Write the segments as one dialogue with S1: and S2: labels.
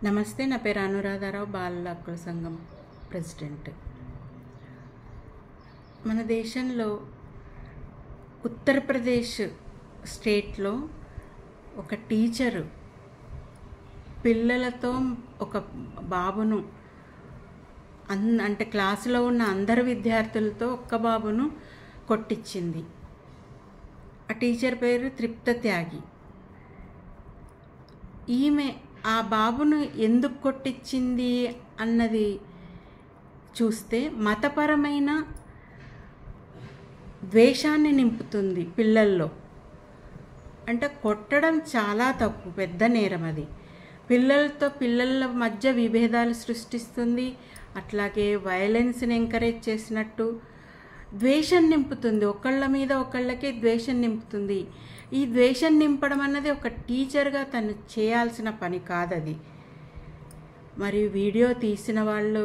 S1: నమస్తే నా పేరు అనురాధారావు బాలల హక్కుల సంఘం ప్రెసిడెంట్ మన దేశంలో ఉత్తరప్రదేశ్ స్టేట్లో ఒక టీచరు పిల్లలతో ఒక బాబును అన్ అంటే క్లాసులో ఉన్న అందరు విద్యార్థులతో ఒక్క బాబును కొట్టించింది ఆ టీచర్ పేరు త్రిప్త త్యాగి ఈమె ఆ బాబును ఎందుకు కొట్టించింది అన్నది చూస్తే మతపరమైన ద్వేషాన్ని నింపుతుంది పిల్లల్లో అంటే కొట్టడం చాలా తప్పు పెద్ద నేరం అది పిల్లలతో పిల్లల మధ్య విభేదాలు సృష్టిస్తుంది అట్లాగే వయలెన్స్ని ఎంకరేజ్ చేసినట్టు ద్వేషం నింపుతుంది ఒకళ్ళ మీద ఒకళ్ళకి ద్వేషం నింపుతుంది ఈ ద్వేషం నింపడం అన్నది ఒక టీచర్గా తను చేయాల్సిన పని కాదది మరి వీడియో తీసిన వాళ్ళు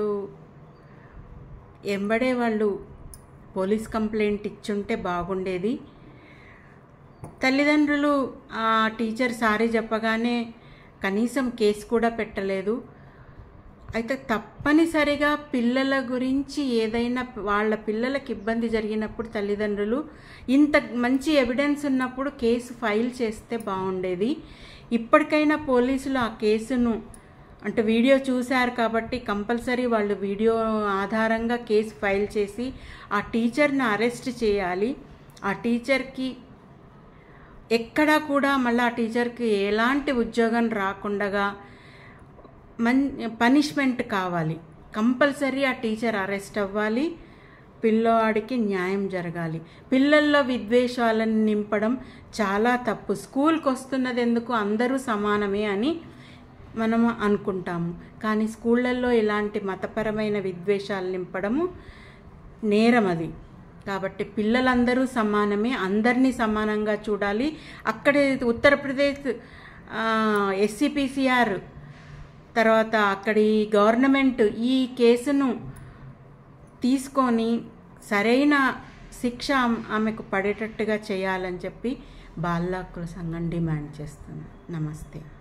S1: ఎంబడే వాళ్ళు పోలీస్ కంప్లైంట్ ఇచ్చుంటే బాగుండేది తల్లిదండ్రులు ఆ టీచర్ సారీ చెప్పగానే కనీసం కేసు కూడా పెట్టలేదు అయితే తప్పనిసరిగా పిల్లల గురించి ఏదైనా వాళ్ళ పిల్లలకి ఇబ్బంది జరిగినప్పుడు తల్లిదండ్రులు ఇంత మంచి ఎవిడెన్స్ ఉన్నప్పుడు కేసు ఫైల్ చేస్తే బాగుండేది ఇప్పటికైనా పోలీసులు ఆ కేసును అంటే వీడియో చూశారు కాబట్టి కంపల్సరీ వాళ్ళు వీడియో ఆధారంగా కేసు ఫైల్ చేసి ఆ టీచర్ని అరెస్ట్ చేయాలి ఆ టీచర్కి ఎక్కడా కూడా మళ్ళీ ఆ టీచర్కి ఎలాంటి ఉద్యోగం రాకుండగా మన్ పనిష్మెంట్ కావాలి కంపల్సరీ ఆ టీచర్ అరెస్ట్ అవ్వాలి పిల్లవాడికి న్యాయం జరగాలి పిల్లల్లో విద్వేషాలను నింపడం చాలా తప్పు స్కూల్కి వస్తున్నది ఎందుకు అందరూ సమానమే అని మనం అనుకుంటాము కానీ స్కూళ్ళల్లో ఇలాంటి మతపరమైన విద్వేషాలు నింపడము నేరం అది కాబట్టి పిల్లలందరూ సమానమే అందరినీ సమానంగా చూడాలి అక్కడే ఉత్తరప్రదేశ్ ఎస్సిపిసిఆర్ తర్వాత అక్కడి గవర్నమెంట్ ఈ కేసును తీసుకొని సరైన శిక్ష ఆమెకు పడేటట్టుగా చేయాలని చెప్పి బాల హక్కుల సంఘం డిమాండ్ చేస్తుంది నమస్తే